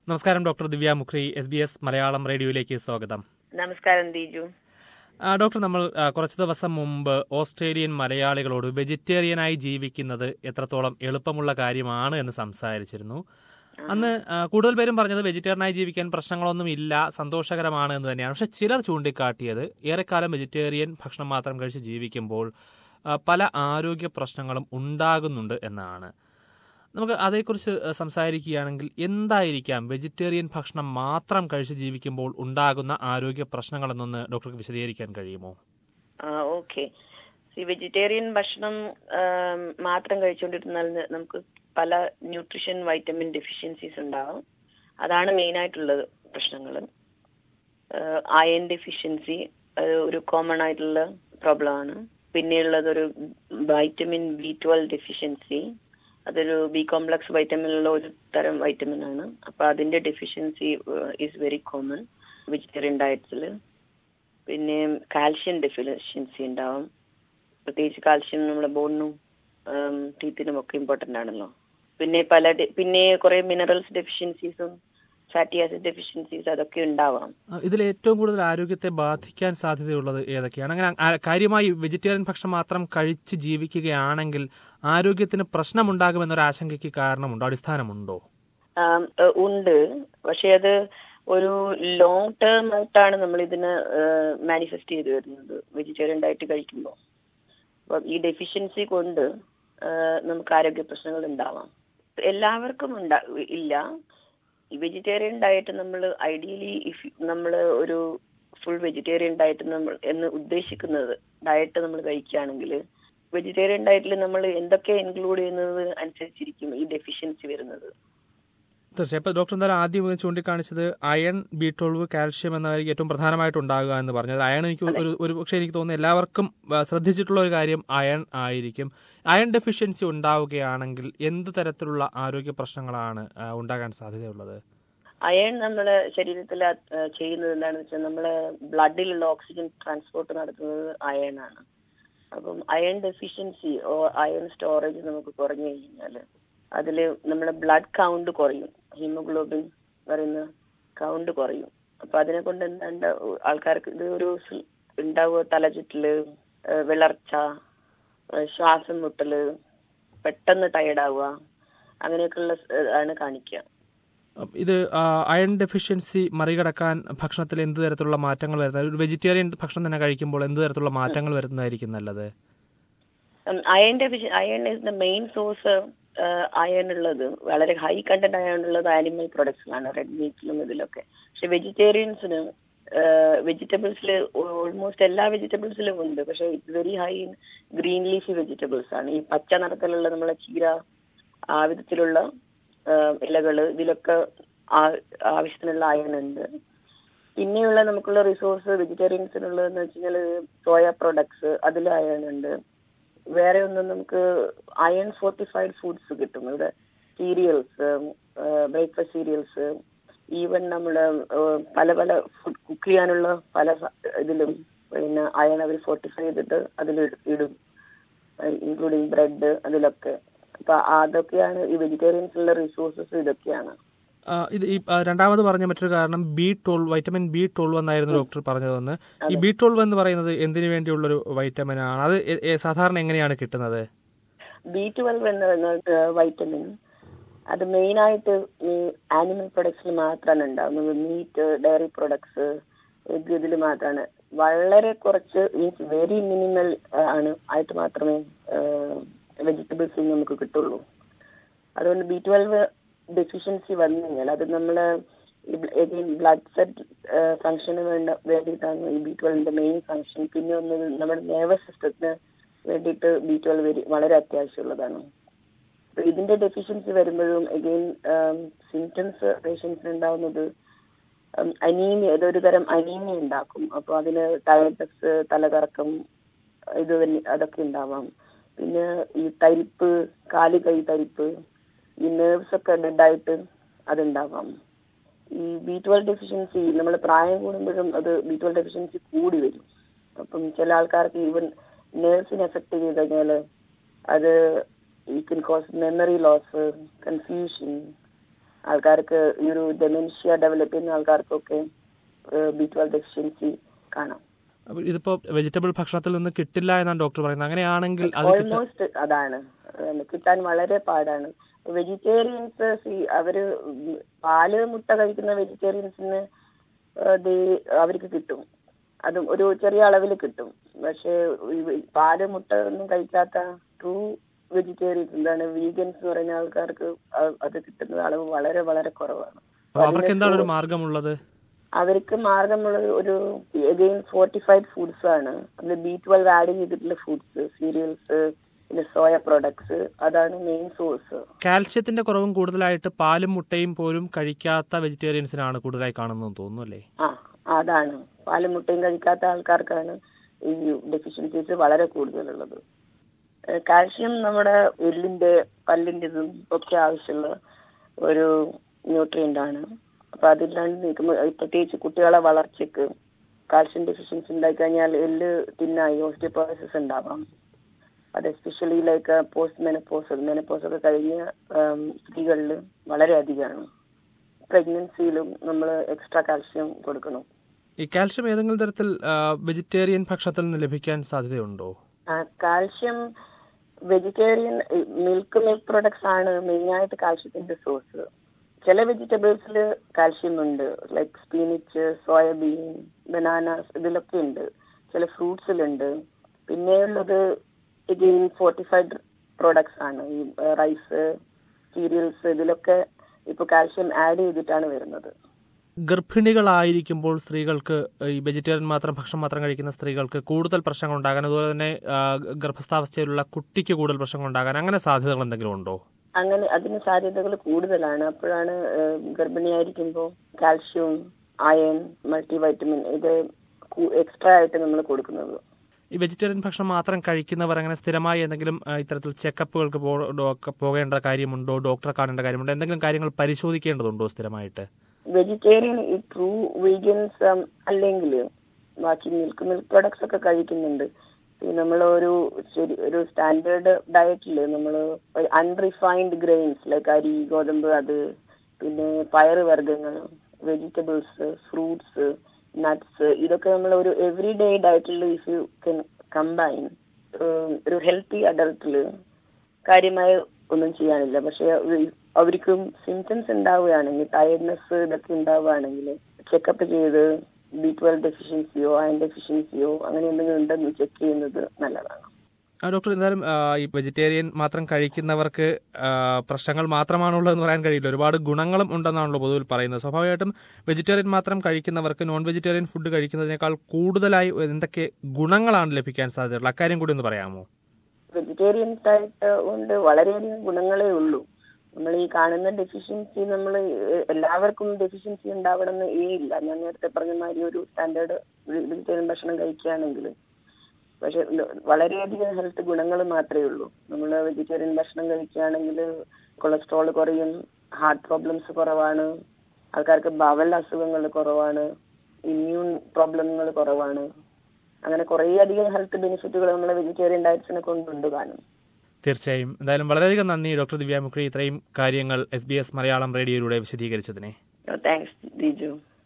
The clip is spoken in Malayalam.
നമസ്കാരം doctor Divya Mukhri S B S Malayalam റേഡിയോയിലേക്ക് സ്വാഗതം നമസ്കാരം ദീജു ആ, ഡോക്ടർ നമ്മൾ ആ, കുറച്ച് ദിവസം മുമ്പ് ഓസ്ട്രേലിയൻ മലയാളികളോട് വെജിറ്റേറിയനായി ജീവിക്കുന്നത് എത്രത്തോളം എളുപ്പമുള്ള കാര്യമാണ് എന്ന് സംസാരിച്ചിരുന്നു അന്ന് ആ, കൂടുതൽ പേരും പറഞ്ഞത് വെജിറ്റേറിയനായി ജീവിക്കാൻ പ്രശ്നങ്ങളൊന്നും ഇല്ല സന്തോഷകരമാണ് എന്ന് തന്നെയാണ് പക്ഷെ ചിലർ ചൂണ്ടിക്കാട്ടിയത് ഏറെക്കാലം വെജിറ്റേറിയൻ ഭക്ഷണം മാത്രം കഴിച്ച് ജീവിക്കുമ്പോൾ ആ, പല ആരോഗ്യ പ്രശ്നങ്ങളും ഉണ്ടാകുന്നുണ്ട് എന്നാണ് നമുക്ക് അതേക്കുറിച്ച് സംസാരിക്കുകയാണെങ്കിൽ എന്തായിരിക്കാം വെജിറ്റേറിയൻ ഭക്ഷണം മാത്രം കഴിച്ച് ജീവിക്കുമ്പോൾ ഉണ്ടാകുന്ന ആരോഗ്യ പ്രശ്നങ്ങളെന്നൊന്ന് ഡോക്ടർക്ക് വിശദീകരിക്കാൻ കഴിയുമോ ഓക്കെ ഈ വെജിറ്റേറിയൻ ഭക്ഷണം ആം, മാത്രം കഴിച്ചുകൊണ്ടിരുന്നാൽ ന- നമുക്ക് പല ന്യൂട്രീഷൻ വൈറ്റമിൻ ഡെഫിഷ്യൻസീസ് ഉണ്ടാവും അതാണ് മെയിൻ ആയിട്ടുള്ള പ്രശ്നങ്ങൾ അയൺ ഡെഫിഷ്യൻസി ഒരു കോമൺ ആയിട്ടുള്ള പ്രോബ്ലം ആണ് പിന്നെയുള്ളത് ഒരു വൈറ്റമിൻ ബി ട്വൽവ് ഡെഫിഷ്യൻസി അതൊരു ബി കോംപ്ലക്സ് വൈറ്റമിനുള്ള ഒരു തരം വൈറ്റമിൻ ആണ് അപ്പൊ അതിന്റെ deficiency is very common vegetarian ഡയറ്റ്സിൽ പിന്നെ കാൽഷ്യം ഡെഫിഷ്യൻസി ഉണ്ടാവും പ്രത്യേകിച്ച് കാൽഷ്യം നമ്മുടെ ബോണിനും ടീത്തിനും ഒക്കെ ഇമ്പോർട്ടന്റ് ആണല്ലോ പിന്നെ പല ഡെ- പിന്നെ കുറെ മിനറൽസ് ഡെഫിഷ്യൻസീസും ഫാറ്റി ആസിഡ് ഡെഫിഷ്യൻസീസ് അതൊക്കെ ഉണ്ടാവാം ആ, ഇതിൽ ഏറ്റവും കൂടുതൽ ആരോഗ്യത്തെ ബാധിക്കാൻ സാധ്യതയുള്ളത് ഏതൊക്കെയാണ് അങ്ങനെ ആ- കാര്യമായി വെജിറ്റേറിയൻ ഭക്ഷണം മാത്രം കഴിച്ച് ജീവിക്കുകയാണെങ്കിൽ ആരോഗ്യത്തിന് പ്രശ്നമുണ്ടാകുമെന്നൊരു ആശങ്കയ്ക്ക് കാരണമുണ്ടോ അടിസ്ഥാനമുണ്ടോ ആം, ഏഹ് ഉണ്ട് പക്ഷെ അത് ഒരു ലോങ് ടേം ആയിട്ടാണ് നമ്മൾ ഇതിനെ മാനിഫെസ്റ്റ് ചെയ്തു വരുന്നത് വെജിറ്റേറിയൻ ഡയറ്റ് കഴിക്കുമ്പോൾ അപ്പം ഈ ഡെഫിഷ്യൻസി കൊണ്ട് ഏഹ് നമുക്ക് ആരോഗ്യ പ്രശ്നങ്ങൾ ഉണ്ടാവാം എല്ലാവർക്കും ഉണ്ടാ ഇല്ല ഈ വെജിറ്റേറിയൻ ഡയറ്റ് നമ്മൾ ഐഡിയലി ഇഫ് നമ്മൾ ഒരു ഫുൾ വെജിറ്റേറിയൻ ഡയറ്റ് നമ്മൾ എന്ന് ഉദ്ദേശിക്കുന്നത് ഡയറ്റ് നമ്മൾ കഴിക്കുകയാണെങ്കിൽ വെജിറ്റേറിയൻ ഡയറ്റിൽ നമ്മൾ എന്തൊക്കെ ഇൻക്ലൂഡ് ചെയ്യുന്നത് അനുസരിച്ചിരിക്കും ഈ ഡെഫിഷ്യൻസി വരുന്നത് തീർച്ചയായും ഇപ്പൊ ഡോക്ടർ എന്തായാലും ആദ്യം ചൂണ്ടിക്കാണിച്ചത് അയൺ ബി ട്വൽവ് കാൽഷ്യം എന്നതായിരിക്കും ഏറ്റവും പ്രധാനമായിട്ട് ഉണ്ടാകുക എന്ന് പറഞ്ഞത് അയൺ എനിക്ക് ഒരു ഒരു പക്ഷേ എനിക്ക് തോന്നുന്നു എല്ലാവർക്കും ആ, ശ്രദ്ധിച്ചിട്ടുള്ള ഒരു കാര്യം അയൺ ആയിരിക്കും അയൺ ഡെഫിഷ്യൻസി ഉണ്ടാവുകയാണെങ്കിൽ എന്ത് തരത്തിലുള്ള ആരോഗ്യ പ്രശ്നങ്ങളാണ് ആ, ഉണ്ടാകാൻ സാധ്യതയുള്ളത് അയൺ നമ്മുടെ ശരീരത്തിൽ ചെയ്യുന്നത് എന്താണെന്ന് വെച്ചാൽ നമ്മളെ ബ്ലഡിലുള്ള ഓക്സിജൻ ട്രാൻസ്പോർട്ട് നടത്തുന്നത് അയൺ ആണ് അപ്പം അയൺ ഡെഫിഷ്യൻസി ഓ അയൺ സ്റ്റോറേജ് നമുക്ക് കുറഞ്ഞു കഴിഞ്ഞാൽ അതിൽ നമ്മുടെ ബ്ലഡ് കൗണ്ട് കുറയും ഹീമോഗ്ലോബിൻ പറയുന്ന കൗണ്ട് കുറയും അപ്പൊ അതിനെ കൊണ്ട് എന്താ ആൾക്കാർക്ക് ഇത് ഒരു സ് ഉണ്ടാവുക തലചുറ്റല് ഏഹ് വിളർച്ച ഏഹ് ശ്വാസം മുട്ടല് പെട്ടെന്ന് ടയർഡാവുക അങ്ങനെയൊക്കെയുള്ള സ് ആണ് കാണിക്കുക അപ്പ് ഇത് ആ, അയൺ ഡെഫിഷ്യൻസി മറികടക്കാൻ ഭക്ഷണത്തിൽ എന്ത് തരത്തിലുള്ള മാറ്റങ്ങൾ വരുന്നത് ഒരു വെജിറ്റേറിയൻ ഭക്ഷണം തന്നെ കഴിക്കുമ്പോൾ എന്ത് തരത്തിലുള്ള മാറ്റങ്ങൾ വരുന്നതായിരിക്കും നല്ലത് അയൺ ഡെഫിഷ്യൻ iron is the main source iron ഉള്ളത് വളരെ ഹൈ കണ്ടന്റ് അയൺ ഉള്ളത് ആനിമൽ പ്രൊഡക്ട്സിലാണ് റെഡ് മീറ്റിലും ഇതിലൊക്കെ പക്ഷെ വെജിറ്റേറിയൻസിന് വെജിറ്റബിൾസിൽ ഓൾമോസ്റ്റ് എല്ലാ വെജിറ്റബിൾസിലും ഉണ്ട് പക്ഷെ it's very high in green leafy vegetables ആണ് ഈ പച്ച നിറത്തിലുള്ള നമ്മളെ ചീര ആ വിധത്തിലുള്ള ഇലകള് ഇതിലൊക്കെ ആ- ആവശ്യത്തിനുള്ള അയൺ ഉണ്ട് പിന്നെയുള്ള നമുക്കുള്ള റിസോഴ്സ് വെജിറ്റേറിയൻസിനുള്ളതെന്ന് വെച്ച് കഴിഞ്ഞാൽ സോയ പ്രൊഡക്ട്സ് അതിൽ അയൺ ഉണ്ട് വേറെ ഒന്നും നമുക്ക് അയൺ ഫോർട്ടിഫൈഡ് ഫുഡ്സ് കിട്ടും ഇവിടെ സീരിയൽസ് ബ്രേക്ക്ഫാസ്റ്റ് സീരിയൽസ് ഈവൻ നമ്മുടെ ഏഹ്, പല പല ഫുഡ് കുക്ക് ചെയ്യാനുള്ള പല സ- ഇതിലും പിന്നെ അയൺ അവർ ഫോർട്ടിഫൈ ചെയ്തിട്ട് അതിൽ ഇടും ഇൻക്ലൂഡിങ് ബ്രെഡ് അതിലൊക്കെ അപ്പൊ അതൊക്കെയാണ് ഈ വെജിറ്റേറിയൻസിലുള്ള റിസോഴ്സസ് ഇതൊക്കെയാണ് ആ, ഇത് ഈ ആ, രണ്ടാമത് പറഞ്ഞ മറ്റൊരു കാരണം B twelve vitamin B twelve എന്നായിരുന്നു ഡോക്ടർ പറഞ്ഞതെന്ന് ഈ ബി ട്വൽവ് എന്ന് പറയുന്നത് എന്തിനു വേണ്ടിയുള്ളൊരു വൈറ്റമിൻ ആണ് അത് എ- എ- സാധാരണ എങ്ങനെയാണ് കിട്ടുന്നത് ബി ട്വൽവ് എന്ന വൈറ്റമിൻ അത് മെയിൻ ആയിട്ട് ഈ ആനിമൽ പ്രൊഡക്ട്സിൽ മാത്രമാണ് ഉണ്ടാകുന്നത് മീറ്റ് ഡയറി പ്രൊഡക്ട്സ് എഗ് ഇതിൽ മാത്രമാണ് വളരെ കുറച്ച് മീൻസ് വെരി മിനിമൽ ആണ് ആയിട്ട് മാത്രമേ വെജിറ്റബിൾസിൽ നമുക്ക് കിട്ടുള്ളൂ അതുകൊണ്ട് ബി ട്വൽവ് ഡെഫിഷ്യൻസി വന്നു കഴിഞ്ഞാൽ അത് നമ്മള് ബ്ലഡ് സെറ്റ് ഫംഗ്ഷന് വേണ്ട വേണ്ടിയിട്ടാണ് ഈ ബി ട്വൽവിന്റെ മെയിൻ ഫംഗ്ഷൻ പിന്നെ ഒന്ന് നമ്മുടെ നെർവസ് സിസ്റ്റത്തിന് വേണ്ടിയിട്ട് ബി ട്വൽവ് വളരെ അത്യാവശ്യമുള്ളതാണ് അപ്പൊ ഇതിന്റെ ഡെഫിഷ്യൻസി വരുമ്പോഴും അഗെയിൻ സിംറ്റംസ് പേഷ്യൻസിന് ഉണ്ടാവുന്നത് അനീമിയ ഇതൊരു തരം അനീമിയ ഉണ്ടാക്കും അപ്പൊ അതിന് ടയർഡ്നെസ് തലകറക്കം ഇത് തന്നെ അതൊക്കെ ഉണ്ടാവാം പിന്നെ ഈ തരിപ്പ് കാല് കൈ തരിപ്പ് ഈ നെർവ്സ് ഒക്കെ ഡെഡായിട്ട് അതുണ്ടാവാം ഈ ബി ട്വൽവ് ഡെഫിഷ്യൻസി നമ്മൾ പ്രായം കൂടുമ്പോഴും അത് ബി ട്വൽവ് ഡെഫിഷ്യൻസി കൂടി വരും അപ്പം ചില ആൾക്കാർക്ക് ഈവൻ നേഴ്സിനെ എഫക്ട് ചെയ്ത് കഴിഞ്ഞാൽ അത് ഈ can cause memory loss confusion ആൾക്കാർക്ക് ഈ ഒരു ഡെമെൻഷ്യ ഡെവലപ്പ് ചെയ്യുന്ന ആൾക്കാർക്കൊക്കെ ബി ട്വൽവ് ഡെഫിഷ്യൻസി കാണാം അപ്പൊ ഇതിപ്പോ വെജിറ്റബിൾ ഭക്ഷണത്തിൽ നിന്ന് കിട്ടില്ല എന്നാണ് ഡോക്ടർ പറയുന്നത് അങ്ങനെയാണെങ്കിൽ അത് കിട്ട- ഓൾമോസ്റ്റ് അതാണ് ഏഹ് കിട്ടാൻ വളരെ പാടാണ് വെജിറ്റേറിയൻസ് അവര് പാല് മുട്ട കഴിക്കുന്ന വെജിറ്റേറിയൻസിന് അവർക്ക് കിട്ടും അതും ഒരു ചെറിയ അളവിൽ കിട്ടും പക്ഷെ ഈ വെ- പാല് മുട്ട ഒന്നും കഴിക്കാത്ത ട്രൂ വെജിറ്റേറിയൻസ് എന്താണ് വീഗൻസ് എന്ന് പറയുന്ന ആൾക്കാർക്ക് അ- അത് കിട്ടുന്ന അളവ് വളരെ വളരെ കുറവാണ് അപ്പൊ അവർക്ക് എന്താണ് ഒരു മാർഗമുള്ളത് അവർക്ക് മാർഗമുള്ളത് ഒരു അഗെയിൻ ഫോർട്ടിഫൈഡ് ഫുഡ്സ് ആണ് അതിൽ ബി ട്വൽവ് ആഡ് ചെയ്തിട്ടുള്ള ഫുഡ്സ് സീരിയൽസ് പിന്നെ സോയ പ്രൊഡക്ട്സ് അതാണ് മെയിൻ സോഴ്സ് കാൽഷ്യത്തിന്റെ കുറവും കൂടുതലായിട്ട് പാലും മുട്ടയും പോലും കഴിക്കാത്ത വെജിറ്റേറിയൻസിനാണ് കൂടുതലായി കാണുന്നതെന്ന് തോന്നുന്നു അല്ലേ ആ അതാണ് പാലും മുട്ടയും കഴിക്കാത്ത ആൾക്കാർക്കാണ് ഈ ഡെഫിഷ്യൻസീസ് വളരെ കൂടുതലുള്ളത് കാൽഷ്യം നമ്മുടെ എല്ലിന്റെ പല്ലിന്റെ ഇതും ഒക്കെ ആവശ്യമുള്ള ഒരു ന്യൂട്രിയന്റ് ആണ് അപ്പൊ അതില്ലാണ്ട് നിൽക്കുമ്പോൾ പ്രത്യേകിച്ച് കുട്ടികളെ വളർച്ചയ്ക്ക് കാൽഷ്യം ഡെഫിഷ്യൻസി ഉണ്ടായി കഴിഞ്ഞാൽ എല്ല് തിന്നായി ഓസ്റ്റിയോപോസിസ് ഉണ്ടാവാം അത് especially like post menopause menopause ഒക്കെ കഴിഞ്ഞ സ്ത്രീകളിൽ വളരെ അധികമാണ് പ്രഗ്നൻസിയിലും നമ്മൾ എക്സ്ട്രാ കാൽഷ്യം കൊടുക്കണം ഈ കാൽഷ്യം ഏതെങ്കിലും തരത്തിൽ വെജിറ്റേറിയൻ ഭക്ഷണത്തിൽ നിന്ന് ലഭിക്കാൻ സാധ്യതയുണ്ടോ calcium vegetarian milk milk products ആണ് മെയിൻ ആയിട്ട് കാൽഷ്യത്തിന്റെ സോഴ്സ് ചില വെജിറ്റബിൾസിൽ കാൽഷ്യം ഉണ്ട് ലൈക്ക് സ്പീനിച്ച് സോയാബീൻ ബനാനാസ് ഇതിലൊക്കെ ഉണ്ട് ചില ഫ്രൂട്ട്സിലുണ്ട് പിന്നെയുള്ളത് ഇഗെയിൻ ഫോർട്ടിഫൈഡ് പ്രോഡക്ട്സ് ആണ് ഈ റൈസ് സീരിയൽസ് ഇതിലൊക്കെ ഇപ്പൊ കാൽഷ്യം ആഡ് ചെയ്തിട്ടാണ് വരുന്നത് ഗർഭിണികളായിരിക്കുമ്പോൾ സ്ത്രീകൾക്ക് ഈ വെജിറ്റേറിയൻ മാത്രം ഭക്ഷണം മാത്രം കഴിക്കുന്ന സ്ത്രീകൾക്ക് കൂടുതൽ പ്രശ്നങ്ങൾ ഉണ്ടാകാൻ അതുപോലെ തന്നെ ആ, ഗർഭസ്ഥാവസ്ഥയിലുള്ള കുട്ടിക്ക് കൂടുതൽ പ്രശ്നങ്ങൾ ഉണ്ടാകാൻ അങ്ങനെ സാധ്യതകൾ എന്തെങ്കിലും ഉണ്ടോ അങ്ങനെ അതിന് സാധ്യതകൾ കൂടുതലാണ് അപ്പോഴാണ് ഏഹ്, ഗർഭിണിയായിരിക്കുമ്പോൾ കാൽഷ്യം അയൺ മൾട്ടി വൈറ്റമിൻ ഇത് എക്സ്ട്രാ ആയിട്ട് നമ്മൾ കൊടുക്കുന്നത് ഈ വെജിറ്റേറിയൻ ഭക്ഷണം മാത്രം കഴിക്കുന്നവർ അങ്ങനെ സ്ഥിരമായി എന്തെങ്കിലും ആ, ഇത്തരത്തിൽ ചെക്കപ്പുകൾക്ക് പോ- ഡോ- പോകേണ്ട കാര്യമുണ്ടോ ഡോക്ടറെ കാണേണ്ട കാര്യമുണ്ടോ എന്തെങ്കിലും കാര്യങ്ങൾ പരിശോധിക്കേണ്ടതുണ്ടോ സ്ഥിരമായിട്ട് വെജിറ്റേറിയൻ ഈ ട്രൂ വീഗൻസ് അല്ലെങ്കിൽ ബാക്കി മിൽക്ക് മിൽക്ക് പ്രൊഡക്ട്സ് ഒക്കെ കഴിക്കുന്നുണ്ട് നമ്മൾ ഒരു ശരി ഒരു സ്റ്റാൻഡേർഡ് ഡയറ്റിൽ നമ്മൾ അൺറിഫൈൻഡ് ഗ്രെയിൻസ് ലൈക്ക് അരി ഗോതമ്പ് അത് പിന്നെ പയറ് വർഗ്ഗങ്ങൾ വെജിറ്റബിൾസ് ഫ്രൂട്ട്സ് നട്ട്സ് ഇതൊക്കെ നമ്മൾ ഒരു എവറി ഡേ ഡയറ്റിൽ ഇഫ് യു കെൻ കമ്പൈൻ ഒരു ഹെൽത്തി അഡൾട്ടിൽ കാര്യമായ ഒന്നും ചെയ്യാനില്ല പക്ഷെ അവർക്കും സിംറ്റംസ് ഉണ്ടാവുകയാണെങ്കിൽ ടയർഡ്നെസ് ഇതൊക്കെ ഉണ്ടാവുകയാണെങ്കിൽ ചെക്കപ്പ് ചെയ്ത് ബി ട്വൽവ് ഡെഫിഷ്യൻസിയോ അയൺ ഡെഫിഷ്യൻസിയോ അങ്ങനെ എന്തെങ്കിലും ഉണ്ടെന്ന് ചെക്ക് ചെയ്യുന്നത് നല്ലതാണ് ആ, ഡോക്ടർ എന്തായാലും ആ, ഈ വെജിറ്റേറിയൻ മാത്രം കഴിക്കുന്നവർക്ക് ആ, പ്രശ്നങ്ങൾ മാത്രമാണുള്ളതെന്ന് പറയാൻ കഴിയില്ല ഒരുപാട് ഗുണങ്ങളും ഉണ്ടെന്നാണല്ലോ പൊതുവിൽ പറയുന്നത് സ്വാഭാവികമായിട്ടും വെജിറ്റേറിയൻ മാത്രം കഴിക്കുന്നവർക്ക് നോൺ വെജിറ്റേറിയൻ ഫുഡ് കഴിക്കുന്നതിനേക്കാൾ കൂടുതലായി എന്തൊക്കെ ഗുണങ്ങളാണ് ലഭിക്കാൻ സാധ്യതയുള്ളത് അക്കാര്യം കൂടി ഒന്ന് പറയാമോ വെജിറ്റേറിയൻസ് ആയിട്ട് കൊണ്ട് വളരെയധികം ഗുണങ്ങളേ ഉള്ളൂ നമ്മൾ ഈ കാണുന്ന ഡെഫിഷ്യൻസി നമ്മൾ എല്ലാവർക്കും ഡെഫിഷ്യൻസി ഉണ്ടാവണമെന്ന് ഏ ഇല്ല ഞാൻ നേരത്തെ പറഞ്ഞ മാതിരി ഒരു സ്റ്റാൻഡേർഡ് വെജിറ്റേറിയൻ ഭക്ഷണം കഴിക്കുകയാണെങ്കിൽ പക്ഷെ ല- വളരെയധികം ഹെൽത്ത് ഗുണങ്ങൾ മാത്രമേ ഉള്ളൂ നമ്മൾ വെജിറ്റേറിയൻ ഭക്ഷണം കഴിക്കുകയാണെങ്കിൽ കൊളസ്ട്രോൾ കുറയും ഹാർട്ട് പ്രോബ്ലംസ് കുറവാണ് ആൾക്കാർക്ക് ബവൽ അസുഖങ്ങൾ കുറവാണ് ഇമ്മ്യൂൺ പ്രോബ്ലങ്ങൾ കുറവാണ് അങ്ങനെ കുറേ അധികം ഹെൽത്ത് ബെനിഫിറ്റുകൾ നമ്മൾ വെജിറ്റേറിയൻ ഡയറ്റ്സിനെ കൊണ്ടുണ്ട് കാണും തീർച്ചയായും എന്തായാലും വളരെയധികം നന്ദി ഡോക്ടർ ദിവ്യ മുഖ്രി ഇത്രയും കാര്യങ്ങൾ എസ് ബി എസ് മലയാളം റേഡിയോയിലൂടെ വിശദീകരിച്ചതിനെ താങ്ക്സ് ദിജു